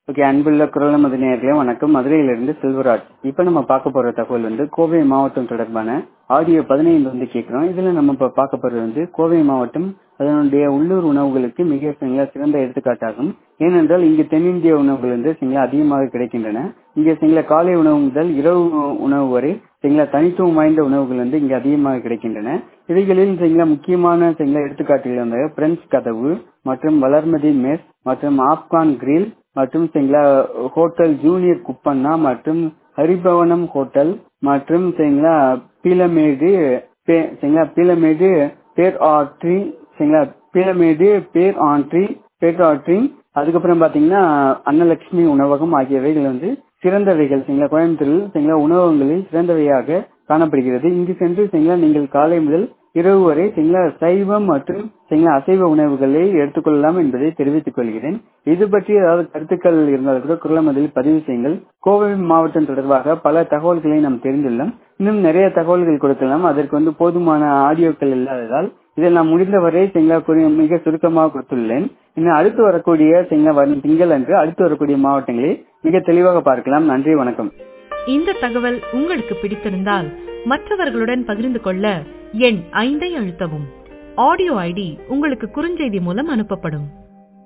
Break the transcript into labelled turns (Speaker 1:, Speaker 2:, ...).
Speaker 1: okay அன்புள்ள குரல் மது நேயர்களே வணக்கம் மதுரையிலிருந்து செல்வராஜ் இப்போ நம்ம பார்க்க போற தகவல் வந்து கோவை மாவட்டம் தொடர்பான ஆடியோ பதினைந்து வந்து கேட்கிறோம் இதுல நம்ம இப்ப பார்க்க போறது வந்து கோவை மாவட்டம் அதனுடைய உள்ளூர் உணவுகளுக்கு மிக சரிங்களா சிறந்த எடுத்துக்காட்டாகும் ஏனென்றால் இங்கு தென்னிந்திய உணவுகள் வந்து சரிங்களா அதிகமாக கிடைக்கின்றன இங்க சரிங்களா காலை உணவு முதல் இரவு உணவு வரை சரிங்களா தனித்துவம் வாய்ந்த உணவுகள் வந்து இங்க அதிகமாக கிடைக்கின்றன இவைகளில் சரிங்களா முக்கியமான சரிங்களா எடுத்துக்காட்டுகள் வந்து பிரெஞ்சு கதவு மற்றும் வளர்மதி மெஸ் மற்றும் ஆப்கான் கிரில் மற்றும் சரிங்களா ஹோட்டல் ஜூனியர் குப்பண்ணா மற்றும் ஹரிபவனம் ஹோட்டல் மற்றும் சரிங்களா பீலமேடு சரிங்களா பீலமேடு பேர் ஆட்ரி சரிங்களா பீலமேடு பேர் ஆண்ட்ரி பேர் ஆட்ரி அதுக்கப்புறம் பாத்தீங்கன்னா அன்னலட்சுமி உணவகம் ஆகியவைகள் வந்து சிறந்தவைகள் சரிங்களா கோயம்புத்தூரில் சரிங்களா உணவகங்களில் சிறந்தவையாக காணப்படுகிறது இங்கு சென்று சரிங்களா நீங்கள் காலை முதல் இரவு வரை சரிங்களா சைவம் மற்றும் சரிங்களா அசைவ உணவுகளை எடுத்துக்கொள்ளலாம் என்பதை தெரிவித்துக் கொள்கிறேன் இது பற்றி ஏதாவது கருத்துக்கள் இருந்தால் கூட குரலமதில் பதிவு செய்யுங்கள் கோவை மாவட்டம் தொடர்பாக பல தகவல்களை நாம் தெரிந்துள்ளோம் இன்னும் நிறைய தகவல்கள் கொடுக்கலாம் அதற்கு வந்து போதுமான ஆடியோக்கள் இல்லாததால் இதை நான் முடிந்தவரை சரிங்களா மிக சுருக்கமாக கொடுத்துள்ளேன் இன்னும் அடுத்து வரக்கூடிய சரிங்களா வரும் திங்கள் அன்று அடுத்து வரக்கூடிய மாவட்டங்களை மிக தெளிவாக பார்க்கலாம் நன்றி வணக்கம்
Speaker 2: இந்த தகவல் உங்களுக்கு பிடித்திருந்தால் மற்றவர்களுடன் பகிர்ந்து கொள்ள எண் ஐந்தை அழுத்தவும் ஆடியோ ஐடி உங்களுக்கு குறுஞ்செய்தி மூலம் அனுப்பப்படும்